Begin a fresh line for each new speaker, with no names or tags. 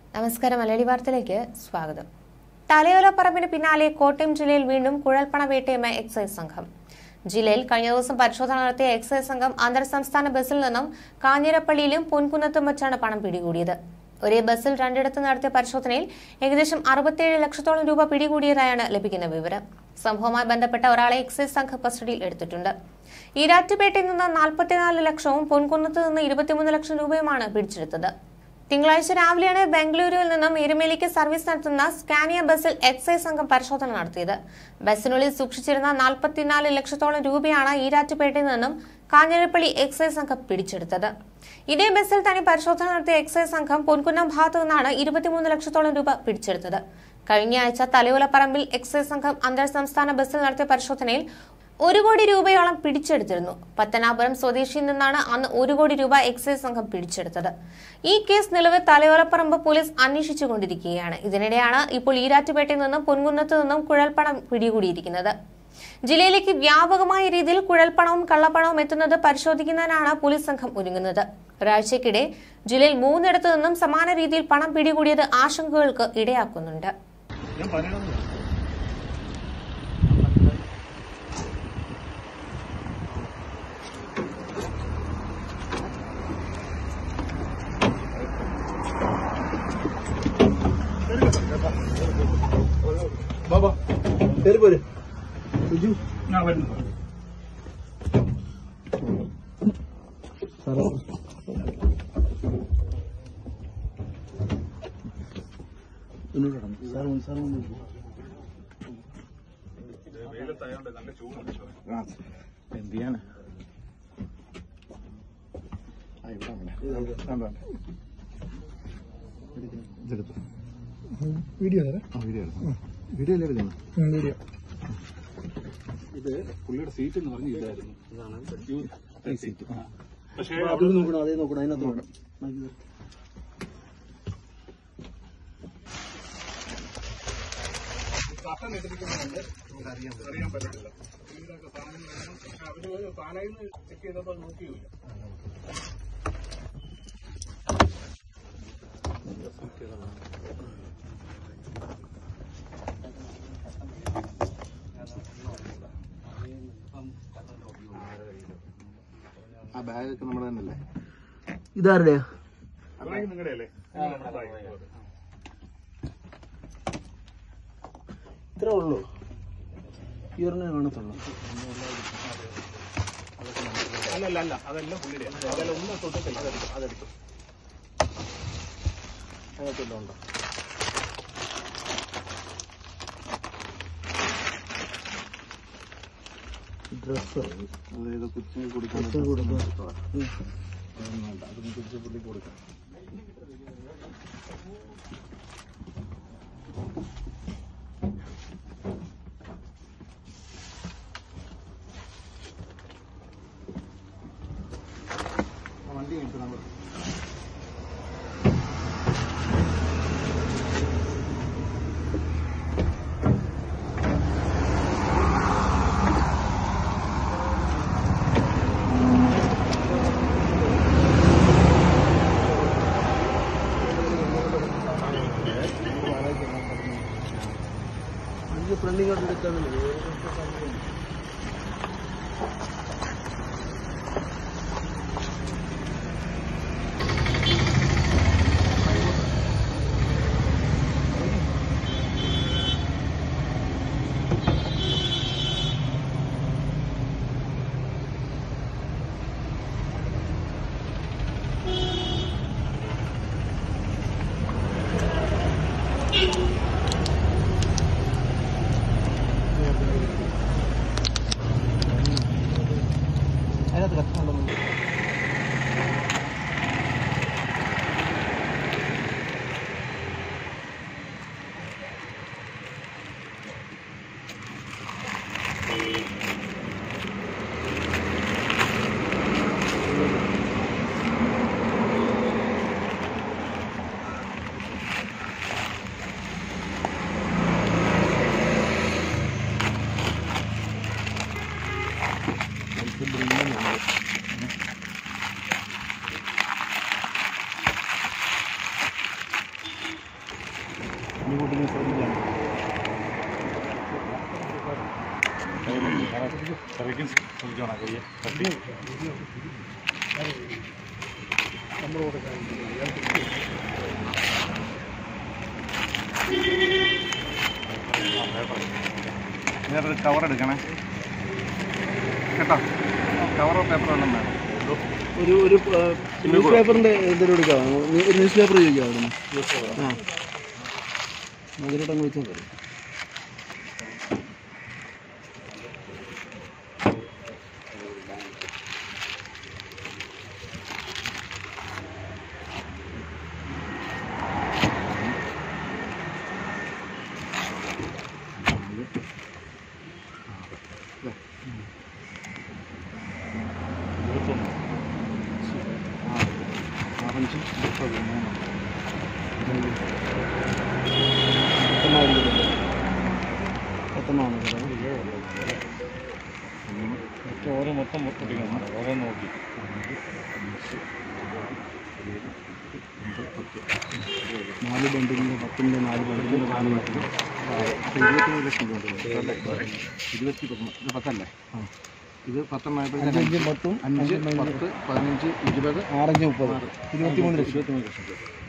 നമസ്കാരം മലയാളി വാർത്തയിലേക്ക് സ്വാഗതം തലയോലപ്പറമ്പിന് പിന്നാലെ കോട്ടയം ജില്ലയിൽ വീണ്ടും കുഴൽപ്പണ വേട്ടയുമായി എക്സൈസ് സംഘം ജില്ലയിൽ കഴിഞ്ഞ ദിവസം പരിശോധന നടത്തിയ എക്സൈസ് സംഘം അന്തർ സംസ്ഥാന ബസ്സിൽ നിന്നും കാഞ്ഞിരപ്പള്ളിയിലും പൊൻകുന്നത്തും വച്ചാണ് പണം പിടികൂടിയത് ഒരേ ബസ്സിൽ രണ്ടിടത്ത് നടത്തിയ പരിശോധനയിൽ ഏകദേശം അറുപത്തിയേഴ് ലക്ഷത്തോളം രൂപ പിടികൂടിയതായാണ് ലഭിക്കുന്ന വിവരം സംഭവവുമായി ബന്ധപ്പെട്ട ഒരാളെ എക്സൈസ് സംഘം കസ്റ്റഡിയിൽ എടുത്തിട്ടുണ്ട് ഈരാറ്റുപേട്ടയിൽ നിന്ന് നാൽപ്പത്തിനാല് ലക്ഷവും പൊൻകുന്നത്ത് നിന്ന് ഇരുപത്തിമൂന്ന് ലക്ഷം രൂപയുമാണ് പിടിച്ചെടുത്തത് തിങ്കളാഴ്ച രാവിലെയാണ് ബംഗളൂരുവിൽ നിന്നും എരുമേലിക്ക് സർവീസ് നടത്തുന്ന സ്കാനിയ ബസ്സിൽ എക്സൈസ് സംഘം പരിശോധന നടത്തിയത് ബസ്സിനുള്ളിൽ സൂക്ഷിച്ചിരുന്ന നാൽപ്പത്തിനാല് ലക്ഷത്തോളം രൂപയാണ് ഈരാറ്റുപേട്ടയിൽ നിന്നും കാഞ്ഞിരപ്പള്ളി എക്സൈസ് സംഘം പിടിച്ചെടുത്തത് ഇതേ ബസ്സിൽ തന്നെ പരിശോധന നടത്തിയ എക്സൈസ് സംഘം പൊൻകുന്നം ഭാഗത്തു നിന്നാണ് ഇരുപത്തിമൂന്ന് ലക്ഷത്തോളം രൂപ പിടിച്ചെടുത്തത് കഴിഞ്ഞ ആഴ്ച തലയോലപ്പറമ്പിൽ എക്സൈസ് സംഘം അന്തർ സംസ്ഥാന ബസ്സിൽ നടത്തിയ പരിശോധനയിൽ ഒരു കോടി രൂപയോളം പിടിച്ചെടുത്തിരുന്നു പത്തനാപുരം സ്വദേശിയിൽ നിന്നാണ് അന്ന് ഒരു കോടി രൂപ എക്സൈസ് സംഘം പിടിച്ചെടുത്തത് ഈ കേസ് നിലവിൽ തലയോലപ്പറമ്പ് പോലീസ് അന്വേഷിച്ചുകൊണ്ടിരിക്കുകയാണ് ഇതിനിടെയാണ് ഇപ്പോൾ ഈരാറ്റുപേട്ടയിൽ നിന്നും പൊൻകുന്നത്ത് നിന്നും കുഴൽപ്പണം പിടികൂടിയിരിക്കുന്നത് ജില്ലയിലേക്ക് വ്യാപകമായ രീതിയിൽ കുഴൽപ്പണവും കള്ളപ്പണവും എത്തുന്നത് പരിശോധിക്കുന്നതിനാണ് പോലീസ് സംഘം ഒരുങ്ങുന്നത് ഒരാഴ്ചക്കിടെ ജില്ലയിൽ മൂന്നിടത്തു നിന്നും സമാന രീതിയിൽ പണം പിടികൂടിയത് ആശങ്കകൾക്ക് ഇടയാക്കുന്നുണ്ട്
ബാബാ കയറി പോര് ബിജു
ഞാൻ വരുന്നു
സാറേ എന്നോടാണ് സാർ വന്ന് സാർ വന്ന് ആ, എന്ത് ചെയ്യാനാ ആ, ഇവിടെ ഉണ്ട്. വേണ്ട, വേണ്ട. ഇതെടുത്തു.
വീഡിയോ തരാം
ആ, വീഡിയോ എടുത്തു. വീഡിയോ അല്ലേ എടുക്കുന്നത്
വീഡിയോ
ഇത് പുള്ളിയുടെ സീറ്റ് എന്ന് പറഞ്ഞ ഇതായിരുന്നു ഇതാണ്
ഈ സീറ്റ് ആ.
പക്ഷേ
അത് നോക്കണം അതേ നോക്കണം അതിനകത്ത് നോക്കണം
കട്ടൻ ഇട്ടിരിക്കുന്നതുകൊണ്ട് അറിയാൻ അറിയാൻ പറ്റത്തില്ല ഇതിലൊക്കെ സാധനം വേണം. പക്ഷെ അവര് പാനയിൽ നിന്ന് ചെക്ക് ചെയ്തപ്പോൾ നോക്കിയില്ല
ആ ബാഗൊക്കെ നമ്മുടെ തന്നെയല്ലേ ഇതാരുടെയാ
അതായത് നിങ്ങളുടെ അല്ലേ
ഇത്രേ ഉള്ളൂ ഇയറിനെ കാണത്തുള്ളൂ
അല്ലല്ല അല്ല അതെല്ലാം പുള്ളിയുടെ അതെല്ലാം ഒന്നും തൊട്ടിട്ടില്ല അതെടുത്തു അതെടുത്തു
അതിനകത്തെല്ലാം ഉണ്ടോ ഡ്രസ് അതായത് കൊച്ചിന് കൊടുക്കാൻ കൊടുക്കാൻ വേണ്ട അതൊന്നും കൊച്ചു പുള്ളി കൊടുക്കാം ആ വണ്ടി കഴിച്ചു നമ്മൾ അഞ്ച് ഫ്രണ്ടിങ്ങോട്ട് എടുത്താണ്
കറിക്കും ശ്രദ്ധിച്ചോണം കയ്യെ കട്ടി വേറൊരു കവർ എടുക്കണേ കേട്ടോ കവറോ പേപ്പറോ എല്ലാം വേണം
ഒരു ഒരു ന്യൂസ് പേപ്പറിന്റെ എന്തെങ്കിലും എടുക്കാമോ ഒരു ന്യൂസ് പേപ്പർ ചോദിക്കാം അവിടെ ആ അതിലോട്ടങ്ങ് വെച്ചാൽ മതി
ആറഞ്ച് മുപ്പത് മൂന്ന്
പത്തൊന്നാണ്
ഒറ്റ ഓരോ മൊത്തം പൊട്ടിക്കണം ഓരോ നോക്കി
നാല് ബണ്ടിൻ്റെ പത്തിൻ്റെ നാല് ബണ്ടിൻ്റെ നാല് ബണ്ടിൻ്റെ
ഇരുപത്തിമൂന്ന് ലക്ഷം രൂപ ഇരുപത്തി പത്തൊമ്പത് ഇത് പത്തല്ലേ ഇത് പത്തൊമ്പത്
അഞ്ച് പത്തും
അഞ്ച് പത്ത് പതിനഞ്ച് ഇരുപത്
ആറഞ്ച് മുപ്പത് ഇരുപത്തിമൂന്ന് ലക്ഷം
ഇരുപത്തിമൂന്ന് ലക്ഷം രൂപ